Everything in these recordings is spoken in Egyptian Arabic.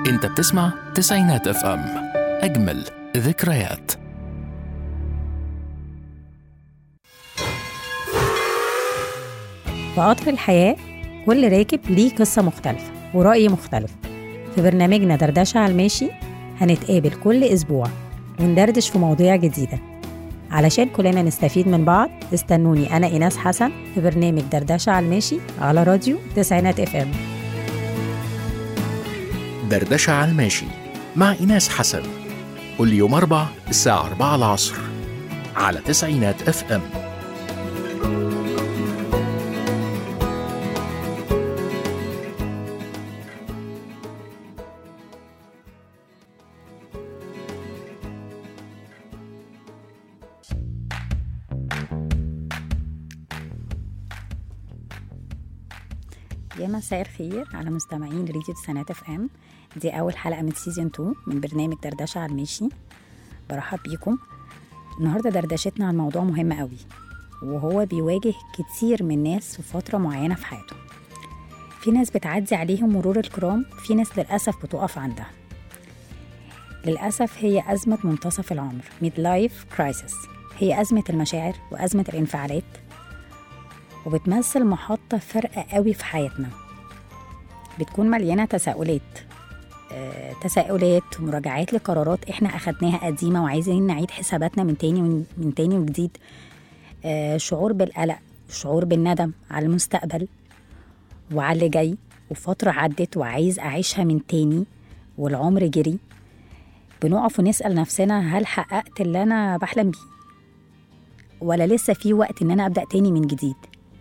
انت بتسمع تسعينات اف ام اجمل ذكريات في قطر الحياة كل راكب ليه قصة مختلفة ورأي مختلف في برنامجنا دردشة على الماشي هنتقابل كل أسبوع وندردش في مواضيع جديدة علشان كلنا نستفيد من بعض استنوني أنا إيناس حسن في برنامج دردشة على الماشي على راديو تسعينات اف ام دردشة على الماشي مع إيناس حسن كل يوم أربع الساعة أربعة العصر على تسعينات اف ام يا مساء الخير على مستمعين راديو تسعينات اف ام دي أول حلقة من سيزون 2 من برنامج دردشة على الماشي برحب بيكم النهاردة دردشتنا عن موضوع مهم قوي وهو بيواجه كتير من الناس في فترة معينة في حياتهم في ناس بتعدي عليهم مرور الكرام في ناس للأسف بتقف عندها للأسف هي أزمة منتصف العمر ميد لايف كرايسيس هي أزمة المشاعر وأزمة الانفعالات وبتمثل محطة فارقة قوي في حياتنا بتكون مليانة تساؤلات آه، تساؤلات ومراجعات لقرارات احنا اخدناها قديمة وعايزين نعيد حساباتنا من تاني من, من تاني وجديد آه، شعور بالقلق شعور بالندم على المستقبل وعلى اللي جاي وفترة عدت وعايز أعيشها من تاني والعمر جري بنقف ونسأل نفسنا هل حققت اللي أنا بحلم بيه ولا لسه في وقت إن أنا أبدأ تاني من جديد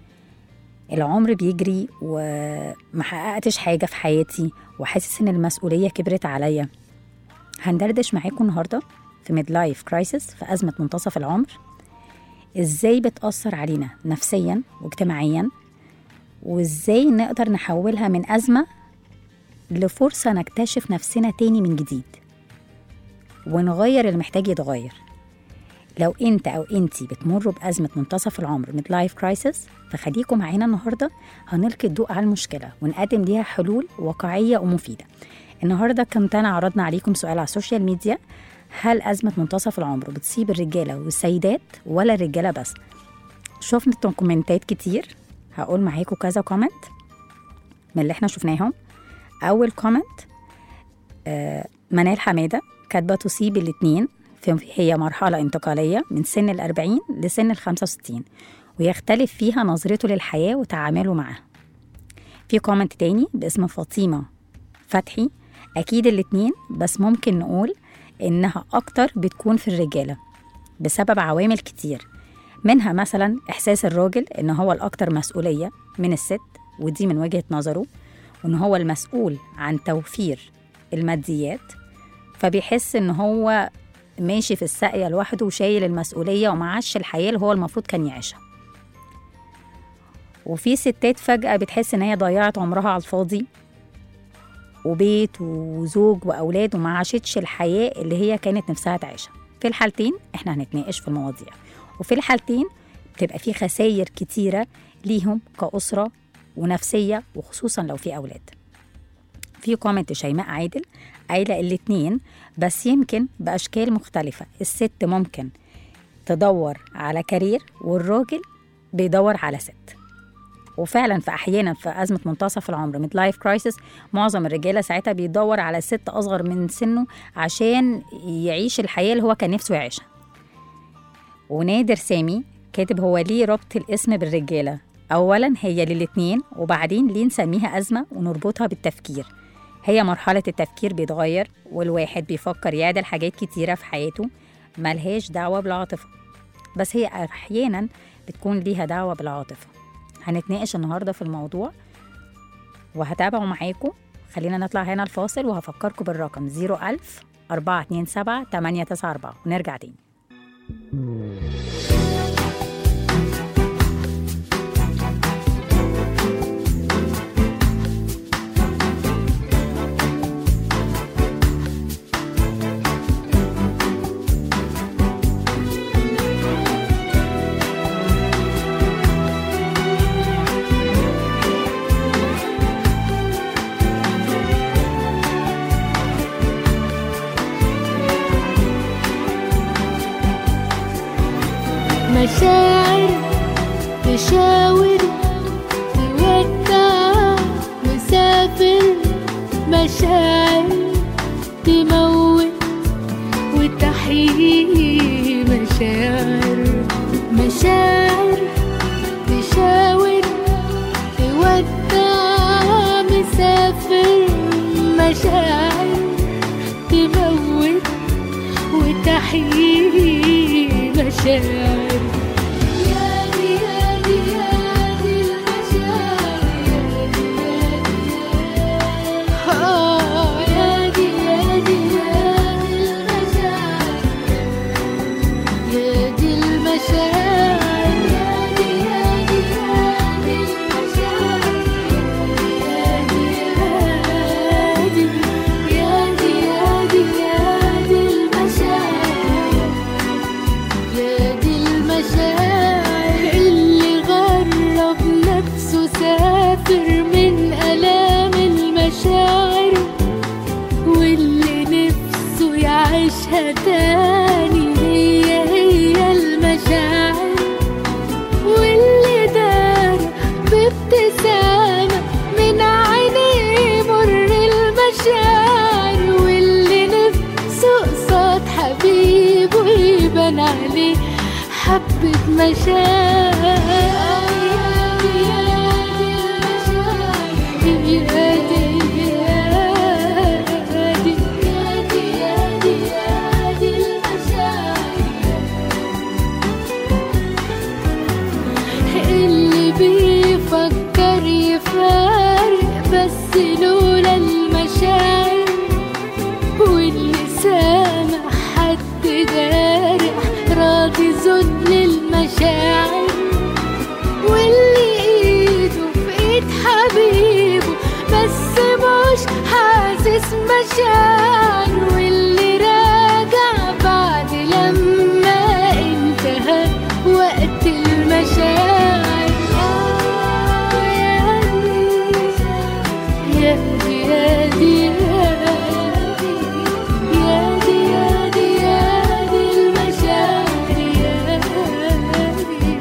العمر بيجري وما حققتش حاجة في حياتي وحاسس إن المسؤولية كبرت عليا هندردش معاكم النهاردة في ميد لايف كرايسيس في أزمة منتصف العمر إزاي بتأثر علينا نفسيا واجتماعيا وإزاي نقدر نحولها من أزمة لفرصة نكتشف نفسنا تاني من جديد ونغير اللي محتاج يتغير لو انت او انتي بتمروا بازمه منتصف العمر ميد لايف كرايسيس فخليكم معانا النهارده هنلقي الضوء على المشكله ونقدم ليها حلول واقعيه ومفيده النهارده كنت انا عرضنا عليكم سؤال على السوشيال ميديا هل ازمه منتصف العمر بتصيب الرجاله والسيدات ولا الرجاله بس شفنا كومنتات كتير هقول معاكم كذا كومنت من اللي احنا شفناهم اول كومنت آه منال حماده كاتبه تصيب الاتنين في- هي مرحلة انتقالية من سن الأربعين لسن الخمسة وستين ويختلف فيها نظرته للحياة وتعامله معها في كومنت تاني باسم فاطمة فتحي أكيد الاتنين بس ممكن نقول إنها أكتر بتكون في الرجالة بسبب عوامل كتير منها مثلا إحساس الراجل إن هو الأكتر مسؤولية من الست ودي من وجهة نظره وإن هو المسؤول عن توفير الماديات فبيحس إن هو ماشي في الساقية لوحده وشايل المسؤولية ومعاش الحياة اللي هو المفروض كان يعيشها وفي ستات فجأة بتحس إن هي ضيعت عمرها على الفاضي وبيت وزوج وأولاد وما عاشتش الحياة اللي هي كانت نفسها تعيشها في الحالتين إحنا هنتناقش في المواضيع وفي الحالتين بتبقى في خسائر كتيرة ليهم كأسرة ونفسية وخصوصا لو في أولاد في كومنت شيماء عادل قايلة الاتنين بس يمكن بأشكال مختلفة الست ممكن تدور على كارير والراجل بيدور على ست وفعلا في احيانا في ازمه منتصف العمر ميد لايف كرايسيس معظم الرجاله ساعتها بيدور على ست اصغر من سنه عشان يعيش الحياه اللي هو كان نفسه يعيشها ونادر سامي كاتب هو ليه ربط الاسم بالرجاله اولا هي للاتنين وبعدين ليه نسميها ازمه ونربطها بالتفكير هي مرحله التفكير بيتغير والواحد بيفكر يعدل حاجات كتيره في حياته ملهاش دعوه بالعاطفه بس هي احيانا بتكون ليها دعوه بالعاطفه هنتناقش النهارده في الموضوع وهتابعوا معاكم خلينا نطلع هنا الفاصل وهفكركم بالرقم 01000 427 894 ونرجع تاني المشاعر تموت وتحيي مشاعر مشاعر تشاور تودع مسافر مشاعر تموت وتحيي مشاعر يا دي يا دي يا دي المشاعر آه يا دي يا دي يا دي المشاعر يا دي المشاعر يا دي يا دي يا دي المشاعر يا دي يا دي يا دي يا دي يا دي المشاعر يا دي المشاعر اللي غرب نفسه سافر من آلام المشاعر واللي نفسه يعيشها تاني هي هي المشاعر واللي دار بابتسامة من عينيه مر المشاعر واللي نفسه قصاد حبيبه يبان عليه حبة مشاعر اللي بيفكر يفارق بس لولا المشاعر واللي سامع حد جارح راضي ذل المشاعر واللي ايده في ايد حبيبه بس مش حاسس مشاعر واللي راجع بعد لما انتهى وقت المشاعر آه يا دي يا دي يا دي يا دي يا دي يا دي المشاعر يا دي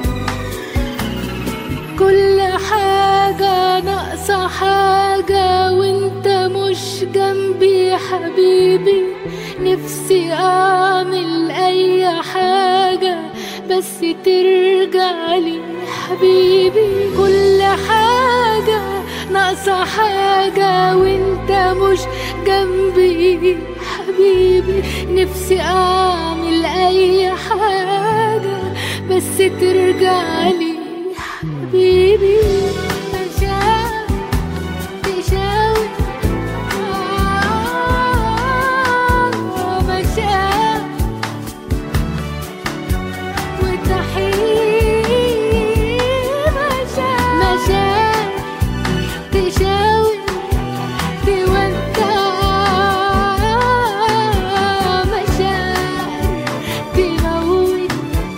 كل حاجة ناقصة حاجة وانت مش جنبي حبيبي نفسي اعمل اي حاجة بس ترجع لي حبيبي كل حاجة ناقصة حاجة وانت مش جنبي حبيبي نفسي اعمل اي حاجة بس ترجع لي حبيبي مشاعر تشاور آه، مشاعر وتحيي مشاعر مشاعر تشاور تودع مشاعر تموت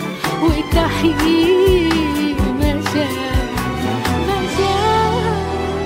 وتحيي مشاعر مشاعر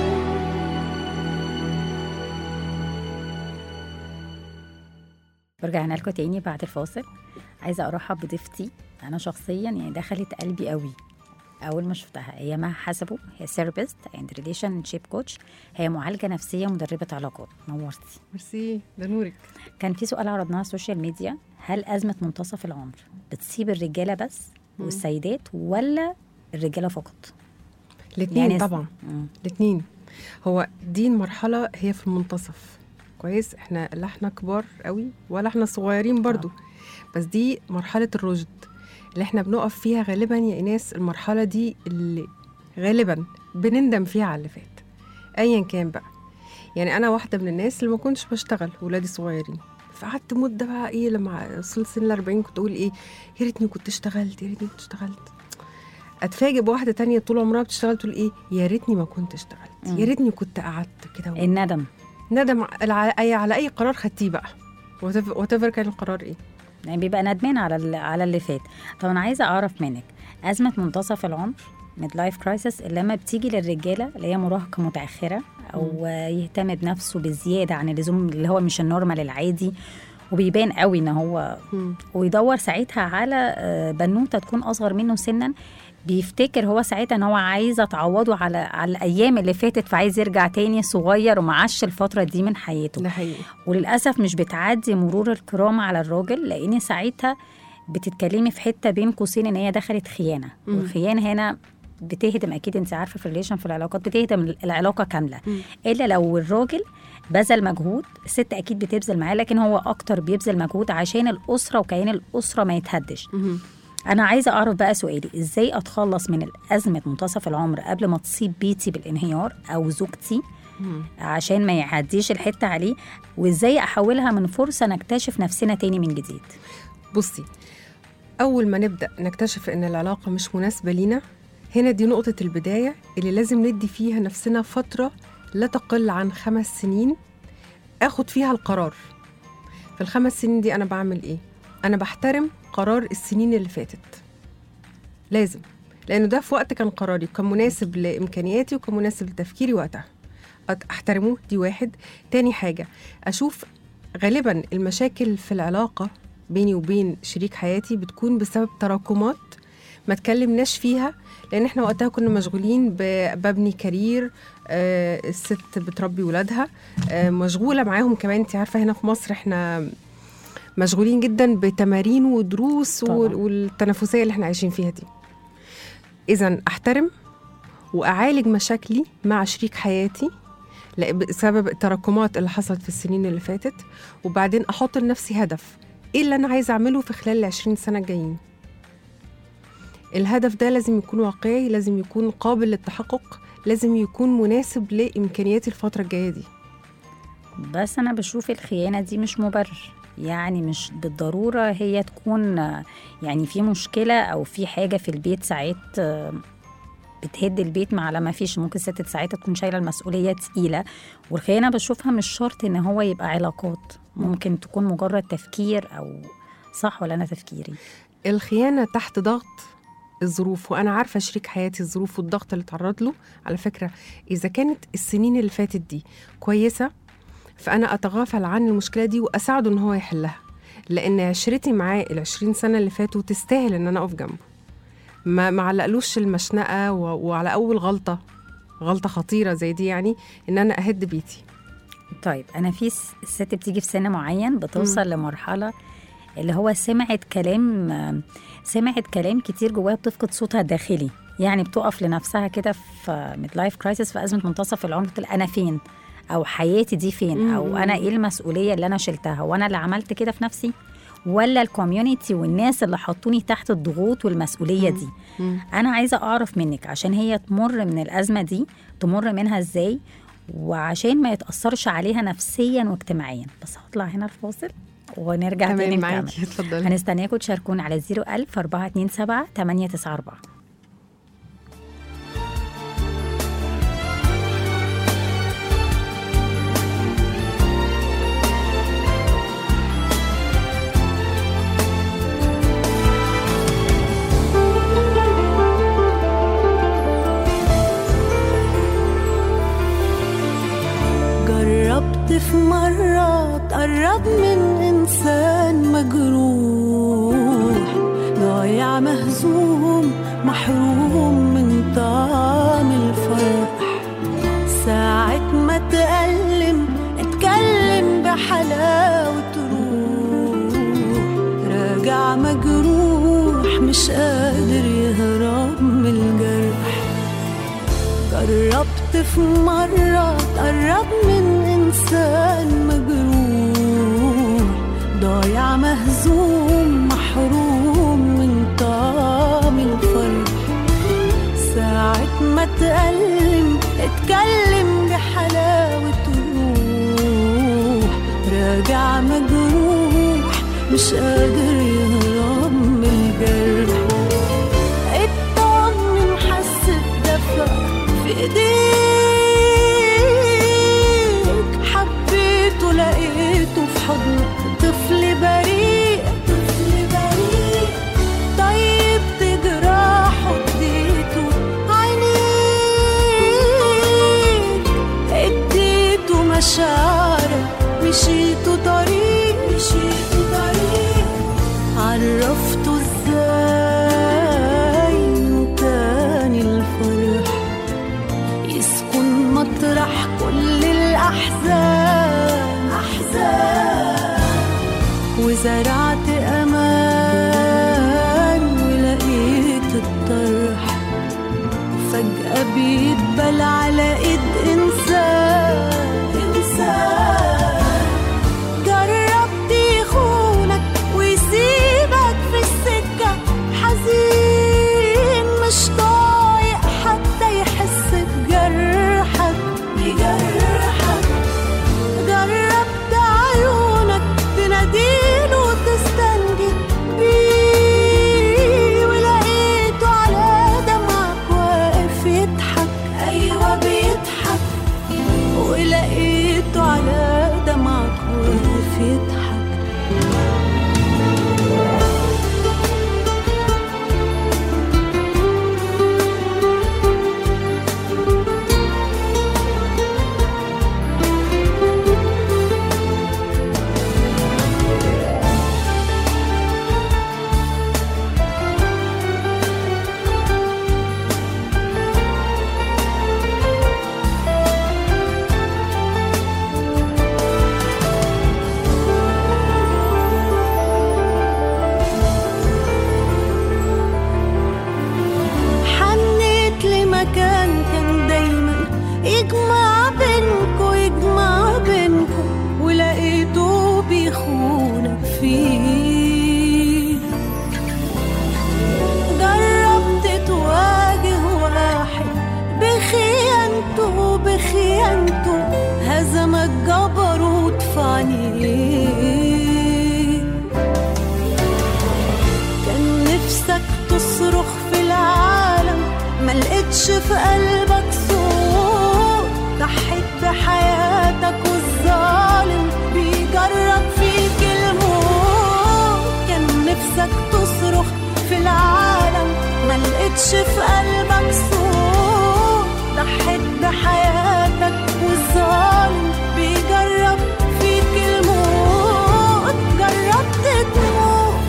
ورجعنا لكم تاني بعد الفاصل عايزه ارحب بضيفتي انا شخصيا يعني دخلت قلبي قوي اول ما شفتها هي ما حسبه هي ثيرابيست اند ريليشن شيب كوتش هي معالجه نفسيه مدربه علاقات نورتي ميرسي ده نورك كان في سؤال عرضناه على السوشيال ميديا هل ازمه منتصف العمر بتصيب الرجاله بس والسيدات ولا الرجاله فقط الاثنين يعني س- طبعا مم. الاثنين هو دي المرحله هي في المنتصف كويس احنا لا احنا كبار قوي ولا احنا صغيرين برضو بس دي مرحله الرشد اللي احنا بنقف فيها غالبا يا ايناس المرحله دي اللي غالبا بنندم فيها على اللي فات ايا كان بقى يعني انا واحده من الناس اللي ما كنتش بشتغل ولادي صغيرين فقعدت مده بقى ايه لما وصلت سن ال 40 كنت اقول ايه يا ريتني كنت اشتغلت يا ريتني كنت اشتغلت اتفاجئ بواحده تانية طول عمرها بتشتغل تقول ايه يا ريتني ما كنت اشتغلت مم. يا ريتني كنت قعدت كده و- الندم ندم على اي على اي قرار خدتيه بقى وات ايفر كان القرار ايه يعني بيبقى ندمان على ال- على اللي فات طب انا عايزه اعرف منك ازمه منتصف العمر ميد لايف كرايسيس لما بتيجي للرجاله اللي هي مراهقه متاخره او يهتم بنفسه بزياده عن اللزوم اللي هو مش النورمال العادي وبيبان قوي ان هو مم. ويدور ساعتها على آه، بنوته تكون اصغر منه سنا بيفتكر هو ساعتها ان هو عايز تعوضه على على الايام اللي فاتت فعايز يرجع تاني صغير ومعش الفتره دي من حياته ده حقيقي وللاسف مش بتعدي مرور الكرام على الراجل لان ساعتها بتتكلمي في حته بين قوسين ان هي دخلت خيانه مم. والخيانه هنا بتهدم اكيد انت عارفه في الريليشن في العلاقات بتهدم العلاقه كامله مم. الا لو الراجل بذل مجهود الست اكيد بتبذل معاه لكن هو اكتر بيبذل مجهود عشان الاسره وكيان الاسره ما يتهدش مهم. انا عايزه اعرف بقى سؤالي ازاي اتخلص من ازمه منتصف العمر قبل ما تصيب بيتي بالانهيار او زوجتي مهم. عشان ما يعديش الحته عليه وازاي احولها من فرصه نكتشف نفسنا تاني من جديد بصي أول ما نبدأ نكتشف إن العلاقة مش مناسبة لينا هنا دي نقطة البداية اللي لازم ندي فيها نفسنا فترة لا تقل عن خمس سنين آخد فيها القرار في الخمس سنين دي أنا بعمل إيه؟ أنا بحترم قرار السنين اللي فاتت لازم لأنه ده في وقت كان قراري وكان مناسب لإمكانياتي وكان مناسب لتفكيري وقتها أت- أحترمه دي واحد تاني حاجة أشوف غالبا المشاكل في العلاقة بيني وبين شريك حياتي بتكون بسبب تراكمات ما تكلمناش فيها لان احنا وقتها كنا مشغولين ب- ببني كارير آه الست بتربي ولادها آه مشغوله معاهم كمان انت عارفه هنا في مصر احنا مشغولين جدا بتمارين ودروس طبعاً. وال- والتنافسيه اللي احنا عايشين فيها دي اذا احترم واعالج مشاكلي مع شريك حياتي لا- بسبب التراكمات اللي حصلت في السنين اللي فاتت وبعدين احط لنفسي هدف ايه اللي انا عايزه اعمله في خلال ال 20 سنه الجايين الهدف ده لازم يكون واقعي لازم يكون قابل للتحقق لازم يكون مناسب لامكانياتي الفتره الجايه دي بس انا بشوف الخيانه دي مش مبرر يعني مش بالضروره هي تكون آه، يعني في مشكله او في حاجه في البيت ساعات آه، بتهد البيت مع لما فيش ممكن ست ساعتها تكون شايله المسؤوليه تقيله والخيانه بشوفها مش شرط ان هو يبقى علاقات ممكن تكون مجرد تفكير او صح ولا انا تفكيري الخيانه تحت ضغط الظروف وانا عارفه شريك حياتي الظروف والضغط اللي اتعرض له على فكره اذا كانت السنين اللي فاتت دي كويسه فانا اتغافل عن المشكله دي واساعده ان هو يحلها لان عشرتي معاه ال 20 سنه اللي فاتوا تستاهل ان انا اقف جنبه ما ما علقلوش المشنقه و... وعلى اول غلطه غلطه خطيره زي دي يعني ان انا اهد بيتي طيب انا في س- الست بتيجي في سن معين بتوصل لمرحله اللي هو سمعت كلام سمعت كلام كتير جواها بتفقد صوتها الداخلي يعني بتقف لنفسها كده في ميد لايف كرايسيس في ازمه منتصف العمر تقول انا فين او حياتي دي فين او انا ايه المسؤوليه اللي انا شلتها وانا اللي عملت كده في نفسي ولا الكوميونتي والناس اللي حطوني تحت الضغوط والمسؤوليه دي انا عايزه اعرف منك عشان هي تمر من الازمه دي تمر منها ازاي وعشان ما يتاثرش عليها نفسيا واجتماعيا بس هطلع هنا الفاصل ونرجع تاني تمام نكمل معاكي اتفضلي هنستناكم تشاركونا على 01000 427 894 جربت في مرة تقرب من إنسان مجروح ضايع مهزوم محروم من طعم الفرح ساعة ما تألم اتكلم بحلاوة روح راجع مجروح مش قادر يهرب من الجرح جربت في مرة تقرب من إنسان مجروح ضايع مهزوم محروم من طعم الفرح ساعة ما تألم اتكلم بحلاوة روح راجع مجروح مش قادر يهرب من الجرح اطمن حس بدفى في ايديك حبيته لقيته في حضنك طفل بريء طفل بريء طيبت جراحه اديته عينيك اديته مشاعرك مشيته طريق مشيته طريق عرفته ازاي انت أحزان أحزان وزرعت أمان ولقيت الطرح فجأة بيتبل على إيد إنسان إنسان جربت يخونك ويسيبك في السكة حزين مش طايق حتى يحس بجرحك بجرحك جربت عيونك تناديله وتستنجد بيه ولقيته على دمعك واقف يضحك أيوة بيضحك ولقيته على دمعك واقف يضحك حنيت لمكان كان دايما يجمع بينكو يجمع بينكو ولقيته بيخونك فيه جربت تواجه واحد بخيانته بخيانته هزمك جبروت في عينيه كان نفسك تصرخ في العالم ما لقيتش في قلبك صوت ضحيت بحياتك والظالم بيجرب فيك الموت كان نفسك تصرخ في العالم ما لقيتش في قلبك صوت ضحيت بحياتك والظالم بيجرب فيك الموت جربت تموت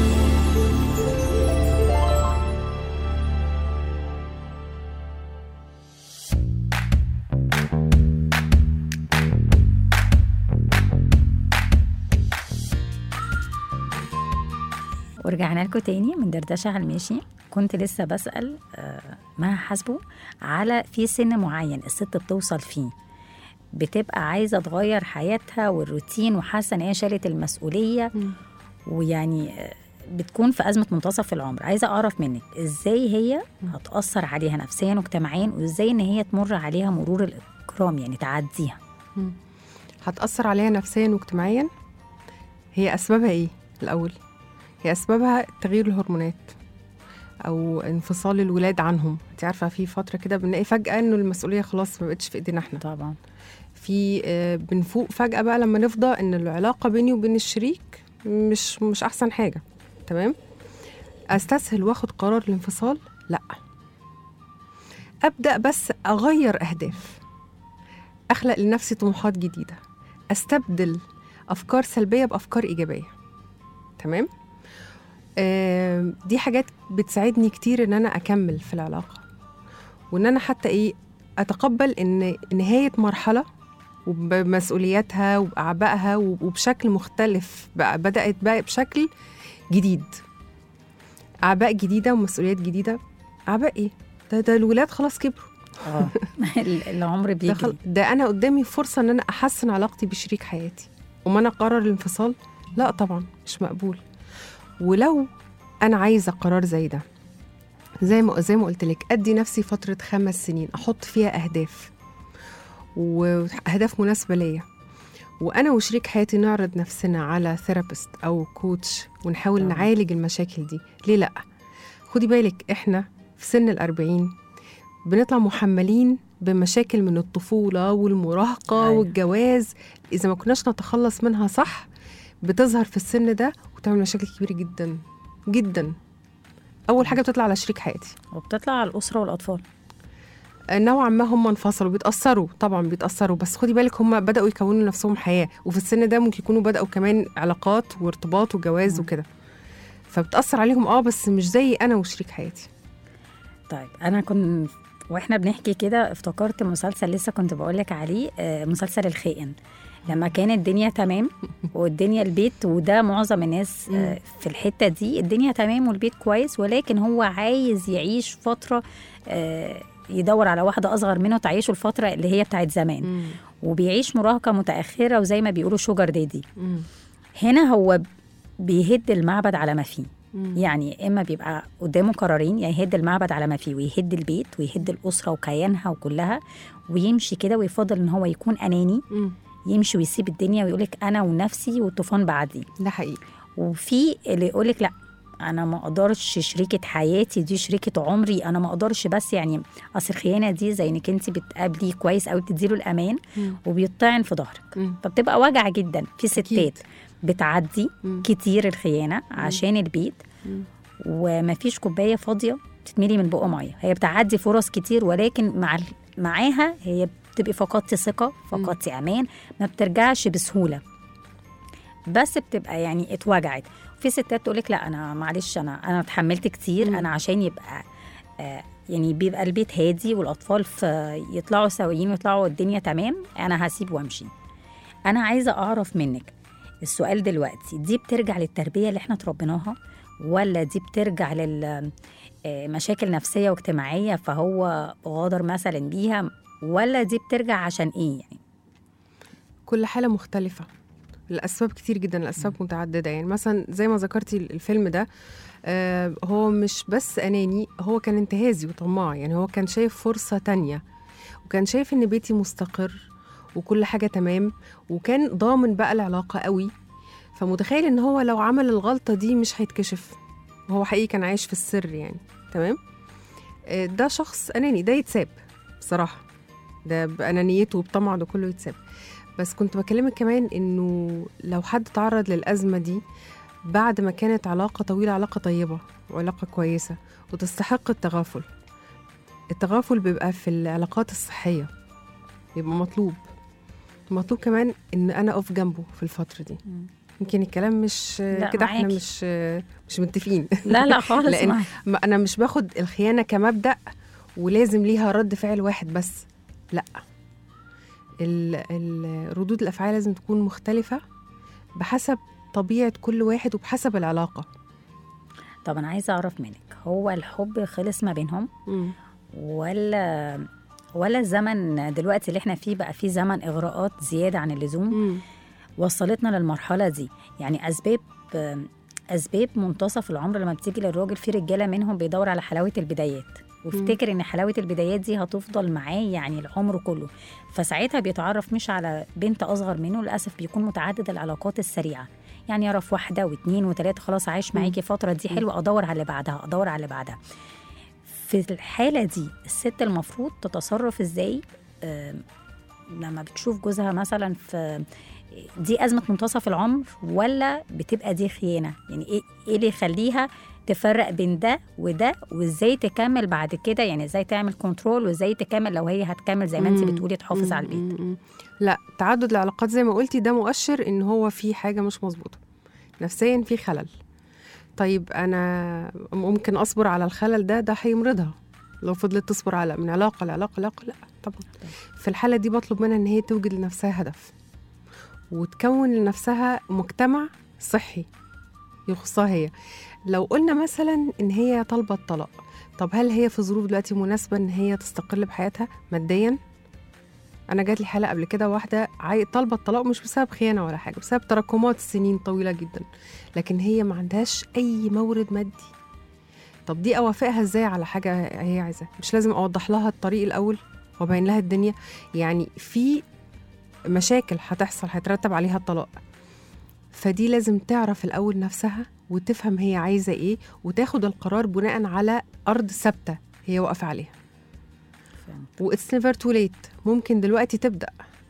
ورجعنا لكم تاني من دردشة على الماشي كنت لسه بسأل آه، ما حاسبه على في سن معين الست بتوصل فيه بتبقى عايزة تغير حياتها والروتين وحاسة ان هي شالت المسؤولية ويعني آه، بتكون في أزمة منتصف العمر عايزة أعرف منك إزاي هي هتأثر عليها نفسيا واجتماعيا وإزاي إن هي تمر عليها مرور الإكرام يعني تعديها هتأثر عليها نفسيا واجتماعيا هي أسبابها إيه الأول؟ هي أسبابها تغيير الهرمونات أو انفصال الولاد عنهم أنت عارفة في فترة كده بنلاقي فجأة إنه المسؤولية خلاص ما بقتش في إيدينا إحنا طبعا في آه، بنفوق فجأة بقى لما نفضى إن العلاقة بيني وبين الشريك مش مش أحسن حاجة تمام أستسهل وآخد قرار الانفصال لا أبدأ بس أغير أهداف أخلق لنفسي طموحات جديدة أستبدل أفكار سلبية بأفكار إيجابية تمام آم، دي حاجات بتساعدني كتير إن أنا أكمل في العلاقة وإن أنا حتى إيه أتقبل إن نهاية مرحلة وبمسؤولياتها وبأعبائها وبشكل مختلف بقى بدأت بقى بشكل جديد أعباء جديدة ومسؤوليات جديدة أعباء إيه؟ ده, ده الولاد خلاص كبروا اه العمر ده, بيجري خل... ده أنا قدامي فرصة إن أنا أحسن علاقتي بشريك حياتي وما أنا أقرر الانفصال لا طبعا مش مقبول ولو أنا عايزة قرار زي ده زي ما زي ما قلت لك أدي نفسي فترة خمس سنين أحط فيها أهداف وأهداف مناسبة ليا وأنا وشريك حياتي نعرض نفسنا على ثيرابيست أو كوتش ونحاول طبعاً. نعالج المشاكل دي ليه لأ خدي بالك إحنا في سن الأربعين بنطلع محملين بمشاكل من الطفولة والمراهقة أيوة. أيوة. والجواز إذا ما كناش نتخلص منها صح بتظهر في السن ده وتعمل مشاكل كبيرة جدا جدا أول حاجة بتطلع على شريك حياتي وبتطلع على الأسرة والأطفال نوعا ما هم انفصلوا بيتأثروا طبعا بيتأثروا بس خدي بالك هم بدأوا يكونوا نفسهم حياة وفي السن ده ممكن يكونوا بدأوا كمان علاقات وارتباط وجواز وكده فبتأثر عليهم اه بس مش زي أنا وشريك حياتي طيب أنا كنت واحنا بنحكي كده افتكرت مسلسل لسه كنت بقولك عليه آه، مسلسل الخائن لما كانت الدنيا تمام والدنيا البيت وده معظم الناس آه، في الحته دي الدنيا تمام والبيت كويس ولكن هو عايز يعيش فتره آه، يدور على واحده اصغر منه تعيشه الفتره اللي هي بتاعت زمان مم. وبيعيش مراهقه متاخره وزي ما بيقولوا شوجر دادي مم. هنا هو بيهد المعبد على ما فيه مم. يعني اما بيبقى قدامه قرارين يا يهد المعبد على ما فيه ويهد البيت ويهد الاسره وكيانها وكلها ويمشي كده ويفضل ان هو يكون اناني مم. يمشي ويسيب الدنيا ويقولك انا ونفسي والطوفان بعدي ده حقيقي وفي اللي يقولك لا انا ما اقدرش شريكه حياتي دي شريكه عمري انا ما اقدرش بس يعني اصل الخيانه دي زي انك انت بتقابليه كويس او بتديله الامان مم. وبيطعن في ظهرك مم. فبتبقى وجع جدا في ستات أكيد. بتعدي مم. كتير الخيانه عشان البيت مم. ومفيش كوبايه فاضيه تتملي من بق ميه هي بتعدي فرص كتير ولكن مع ال- معاها هي بتبقي فقدتي ثقه فقدتي امان ما بترجعش بسهوله بس بتبقى يعني اتوجعت في ستات تقولك لا انا معلش انا انا اتحملت كتير مم. انا عشان يبقى آه يعني بيبقى البيت هادي والاطفال في يطلعوا سويين ويطلعوا الدنيا تمام انا هسيب وامشي انا عايزه اعرف منك السؤال دلوقتي دي بترجع للتربيه اللي احنا تربيناها ولا دي بترجع لل آه، مشاكل نفسيه واجتماعيه فهو غادر مثلا بيها ولا دي بترجع عشان ايه يعني كل حالة مختلفة الأسباب كتير جدا الأسباب متعددة يعني مثلا زي ما ذكرتي الفيلم ده آه هو مش بس أناني هو كان انتهازي وطماع يعني هو كان شايف فرصة تانية وكان شايف إن بيتي مستقر وكل حاجة تمام وكان ضامن بقى العلاقة قوي فمتخيل إن هو لو عمل الغلطة دي مش هيتكشف وهو حقيقي كان عايش في السر يعني تمام آه ده شخص أناني ده يتساب بصراحة ده بأنانيته وبطمعه ده كله يتساب بس كنت بكلمك كمان انه لو حد تعرض للازمه دي بعد ما كانت علاقه طويله علاقه طيبه وعلاقه كويسه وتستحق التغافل التغافل بيبقى في العلاقات الصحيه بيبقى مطلوب مطلوب كمان ان انا اقف جنبه في الفتره دي يمكن الكلام مش لا، كده احنا معاكي. مش مش متفقين لا لا خالص لأن معاك. ما انا مش باخد الخيانه كمبدا ولازم ليها رد فعل واحد بس لا ال- ال- ردود الافعال لازم تكون مختلفه بحسب طبيعه كل واحد وبحسب العلاقه طب انا عايزه اعرف منك هو الحب خلص ما بينهم ولا ولا الزمن دلوقتي اللي احنا فيه بقى فيه زمن اغراءات زياده عن اللزوم مم. وصلتنا للمرحله دي يعني اسباب اسباب منتصف العمر لما بتيجي للراجل في رجاله منهم بيدور على حلاوه البدايات وافتكر ان حلاوه البدايات دي هتفضل معاه يعني العمر كله فساعتها بيتعرف مش على بنت اصغر منه للاسف بيكون متعدد العلاقات السريعه يعني يعرف واحده واثنين وثلاثه خلاص عايش معاكي فتره دي حلوه ادور على اللي بعدها ادور على اللي بعدها في الحاله دي الست المفروض تتصرف ازاي آم، لما بتشوف جوزها مثلا في دي أزمة منتصف العمر ولا بتبقى دي خيانة يعني إيه, إيه اللي يخليها تفرق بين ده وده وإزاي تكمل بعد كده يعني إزاي تعمل كنترول وإزاي تكمل لو هي هتكمل زي ما أنت مم. بتقولي تحافظ على البيت مم. لا تعدد العلاقات زي ما قلتي ده مؤشر ان هو في حاجه مش مظبوطه نفسيا في خلل طيب انا ممكن اصبر على الخلل ده ده هيمرضها لو فضلت تصبر على من علاقه لعلاقه لعلاقه لا طبعا في الحاله دي بطلب منها ان هي توجد لنفسها هدف وتكون لنفسها مجتمع صحي يخصها هي لو قلنا مثلا ان هي طالبه الطلاق طب هل هي في ظروف دلوقتي مناسبه ان هي تستقل بحياتها ماديا انا جات لي حاله قبل كده واحده عاي... طالبه الطلاق مش بسبب خيانه ولا حاجه بسبب تراكمات سنين طويله جدا لكن هي ما عندهاش اي مورد مادي طب دي اوافقها ازاي على حاجه هي عايزاها مش لازم اوضح لها الطريق الاول وابين لها الدنيا يعني في مشاكل هتحصل هيترتب عليها الطلاق فدي لازم تعرف الاول نفسها وتفهم هي عايزه ايه وتاخد القرار بناء على ارض ثابته هي واقفه عليها فهمت. واتس نيفر تو ليت ممكن دلوقتي تبدا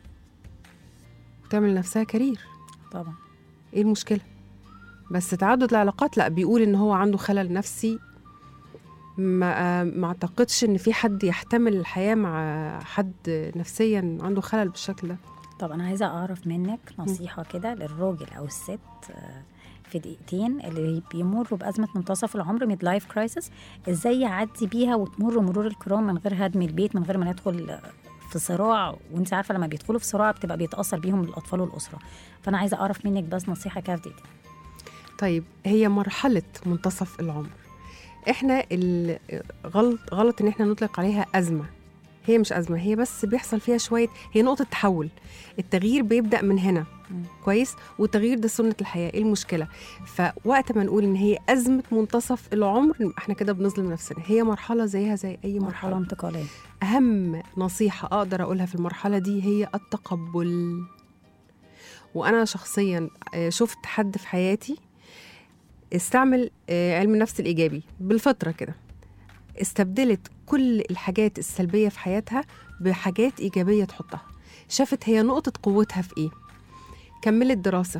وتعمل نفسها كارير طبعا ايه المشكله بس تعدد العلاقات لا بيقول ان هو عنده خلل نفسي ما ما اعتقدش ان في حد يحتمل الحياه مع حد نفسيا عنده خلل بالشكل ده طب أنا عايزة أعرف منك نصيحة كده للراجل أو الست آه، في دقيقتين اللي بيمروا بأزمة منتصف العمر ميد لايف كرايسيس ازاي يعدي بيها وتمر مرور الكرام من غير هدم البيت من غير ما ندخل في صراع وانت عارفه لما بيدخلوا في صراع بتبقى بيتاثر بيهم الاطفال والاسره فانا عايزه اعرف منك بس نصيحه كده في دقيقتين طيب هي مرحلة منتصف العمر احنا ال- غلط غلط ان احنا نطلق عليها أزمة هي مش أزمة هي بس بيحصل فيها شوية هي نقطة تحول التغيير بيبدأ من هنا مم. كويس والتغيير ده سنة الحياة ايه المشكلة فوقت ما نقول ان هي أزمة منتصف العمر احنا كده بنظلم نفسنا هي مرحلة زيها زي أي مرحله مرحلة انتقاليه أهم نصيحة أقدر أقولها في المرحلة دي هي التقبل وأنا شخصيا آه، شفت حد في حياتي استعمل آه، علم النفس الإيجابي بالفطرة كده استبدلت كل الحاجات السلبية في حياتها بحاجات إيجابية تحطها شافت هي نقطة قوتها في إيه كملت دراسة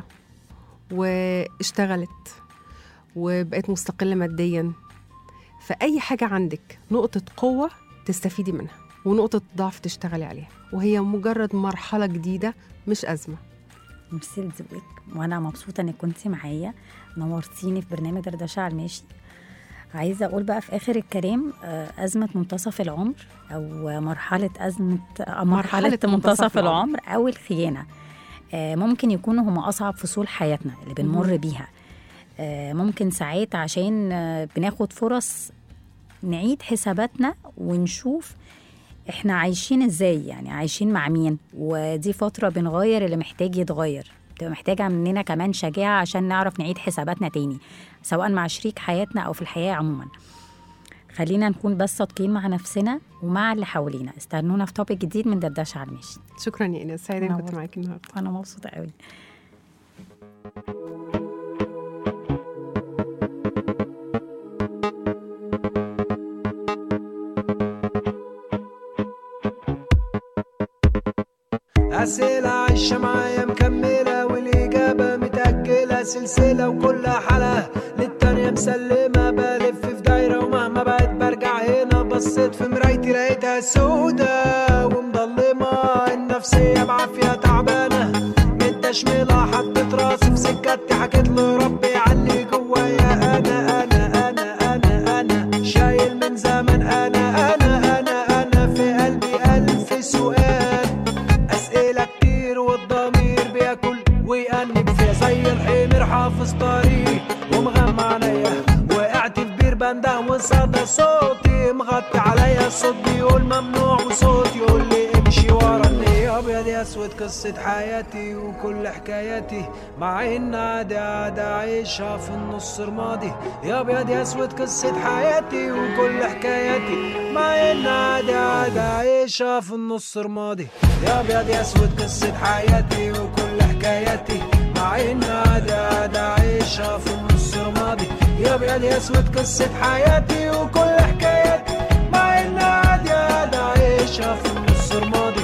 واشتغلت وبقت مستقلة ماديا فأي حاجة عندك نقطة قوة تستفيدي منها ونقطة ضعف تشتغلي عليها وهي مجرد مرحلة جديدة مش أزمة ميرسي لذوقك وانا مبسوطه انك كنتي معايا نورتيني في برنامج دردشه على الماشي عايزه اقول بقى في اخر الكلام آه، ازمه منتصف العمر او مرحله ازمه آه، مرحله منتصف منتصف العمر. العمر او الخيانه آه، ممكن يكونوا هم اصعب فصول حياتنا اللي بنمر مهم. بيها آه، ممكن ساعات عشان آه، بناخد فرص نعيد حساباتنا ونشوف احنا عايشين ازاي يعني عايشين مع مين ودي فترة بنغير اللي محتاج يتغير بتبقى محتاجة مننا كمان شجاعة عشان نعرف نعيد حساباتنا تاني سواء مع شريك حياتنا أو في الحياة عموما خلينا نكون بس صادقين مع نفسنا ومع اللي حوالينا استنونا في توبيك جديد من دردشة على المشي شكرا يا إيناس سعيدة إني كنت نورت. معاكي النهاردة أنا مبسوطة قوي أسئلة عايشة معايا مكملة والإجابة متأجلة سلسلة وكل حلقة للتانية مسلمة بلف في دايرة ومهما بقت برجع هنا بصيت في مرايتي لقيتها سودة ومضلمة النفسية بعافية تعبانة متشملة حطيت راسي في سكتي حكيت لربي علي جوايا أنا أنا أنا أنا أنا شايل من زمن أنا أنا أنا أنا في قلبي ألف سؤال أسئلة كتير والضمير بياكل ويأنب فيها زي الحمير حافظ طريق ومغمى عينيا وقعت في بير بنده وصدى صوتي مغطي عليا الصوت بيقول ممنوع وصوت يقول لي امشي ورا النية ابيض يا اسود قصة حياتي وكل حكاياتي مع ان عادي عادي عايشها في النص رمادي يا ابيض يا اسود قصة حياتي وكل حكاياتي مع ان عادي عادي عايشها في النص رمادي يا ابيض يا اسود قصة حياتي وكل حكاياتي مع ان عادي عادي عايشها في النص رمادي يا ابيض يا اسود قصة حياتي وكل حكاياتي مع ان عادي عادي عايشها في النص رمادي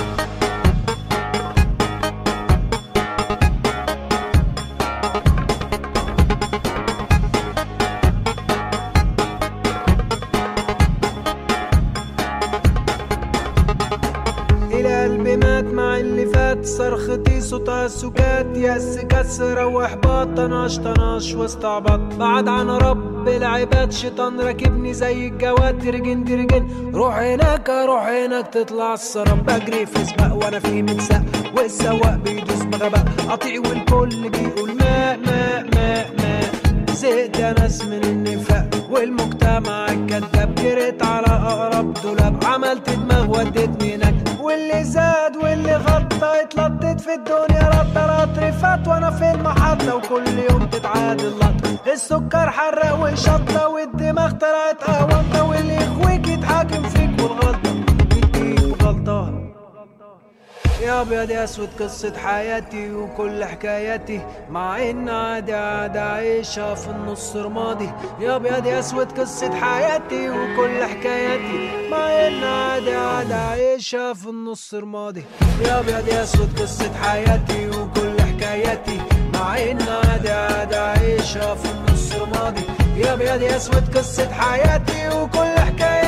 الى قلبي مات مع اللي فات صرختي صوتها سكات يأس كسر واحباط طناش طناش واستعبط بعد عن رب العباد شيطان راكبني زي الجواد ترجن ترجن روح هناك روح هناك تطلع السراب بجري في سباق وانا في متساق والسواق بيدوس بغباء قطيع والكل بيقول ما ما ما ما زهقت يا ناس من النفاق والمجتمع الكذاب جريت على اقرب دولاب عملت دماغ ودتني هناك واللي زاد واللي غطى اتلطت في الدنيا رد رد فات وانا في المحطة وكل يوم تتعاد اللط السكر حرق وشطة والدماغ طلعت قهوة واللي يخويك يتحاكم فيك والغلطة يديك غلطان يا ابيض يا اسود قصة حياتي وكل حكاياتي مع ان عادي عادي عايشها في النص رمادي يا ابيض يا اسود قصة حياتي وكل حكاياتي مع ان عادي عادي عايشها في النص رمادي يا ابيض يا اسود قصة حياتي وكل حكاياتي مع ان عادي عادي عايشها في النص رمادي يا ابيض يا اسود قصة حياتي وكل حكاياتي